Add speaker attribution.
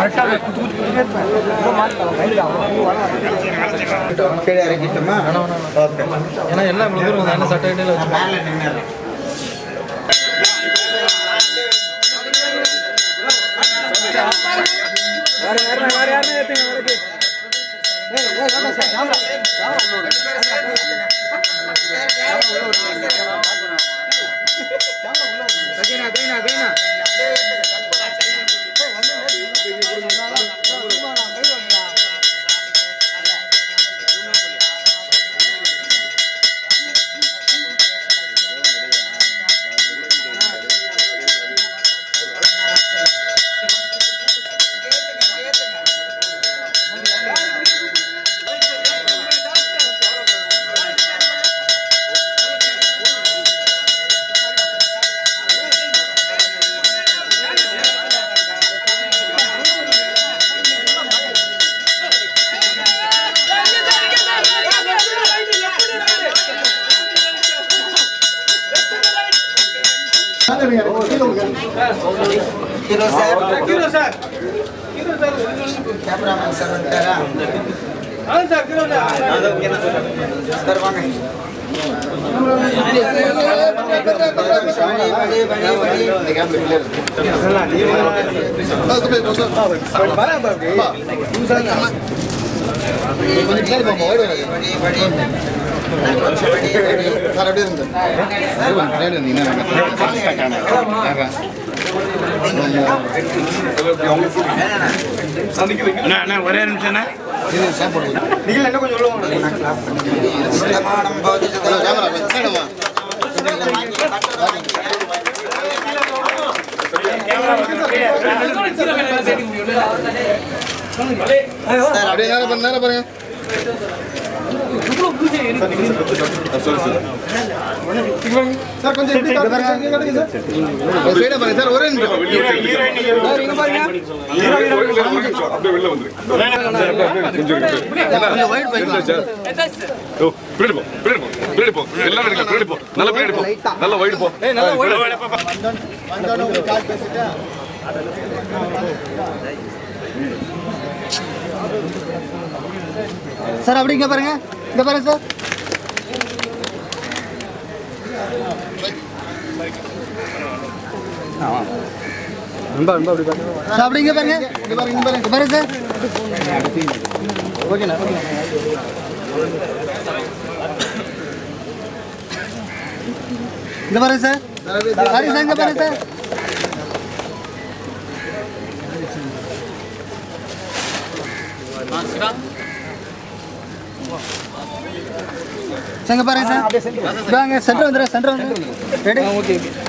Speaker 1: கீழே இறக்கிட்டோமா ஓகே
Speaker 2: ஏன்னா எல்லாம் இவ்வளோ தூரம் என்ன சட்டை இடையில வச்சு
Speaker 1: மேலே நின்று hero sir hero sir cameraman sir வந்துட்டாரா சார் வாங்க வழி, வழி, வழி, வழி. வழி, வழி, வழி. கொஞ்சம் வழி, வழி.
Speaker 3: ஒரே நிமிஷம்
Speaker 1: சமானம் போதிச்சது. சார், அப்படியே
Speaker 3: அப்படியே வெளில வந்துரு கொஞ்சம் பின்னாடி போ பின்னாடி போ பின்னாடி போ எல்லாரும் எடுங்க பின்னாடி போ நல்லா பின்னாடி போ நல்லா வைடு போ
Speaker 2: சார் அப்படி இங்கே பாருங்க இங்கே பாருங்க சார் சார் அப்படி இங்கே பாருங்க இங்கே பாருங்க இங்கே பாருங்க இங்கே பாருங்க சார் ஓகேண்ணா இங்கே பாருங்க சார் சாரி சார் இங்கே பாருங்க சார் சார் இங்கே பாருங்க சார் வாங்க சென்டர் வந்துடுறேன் சென்டர் வந்து ரெடி ஓகே ஓகே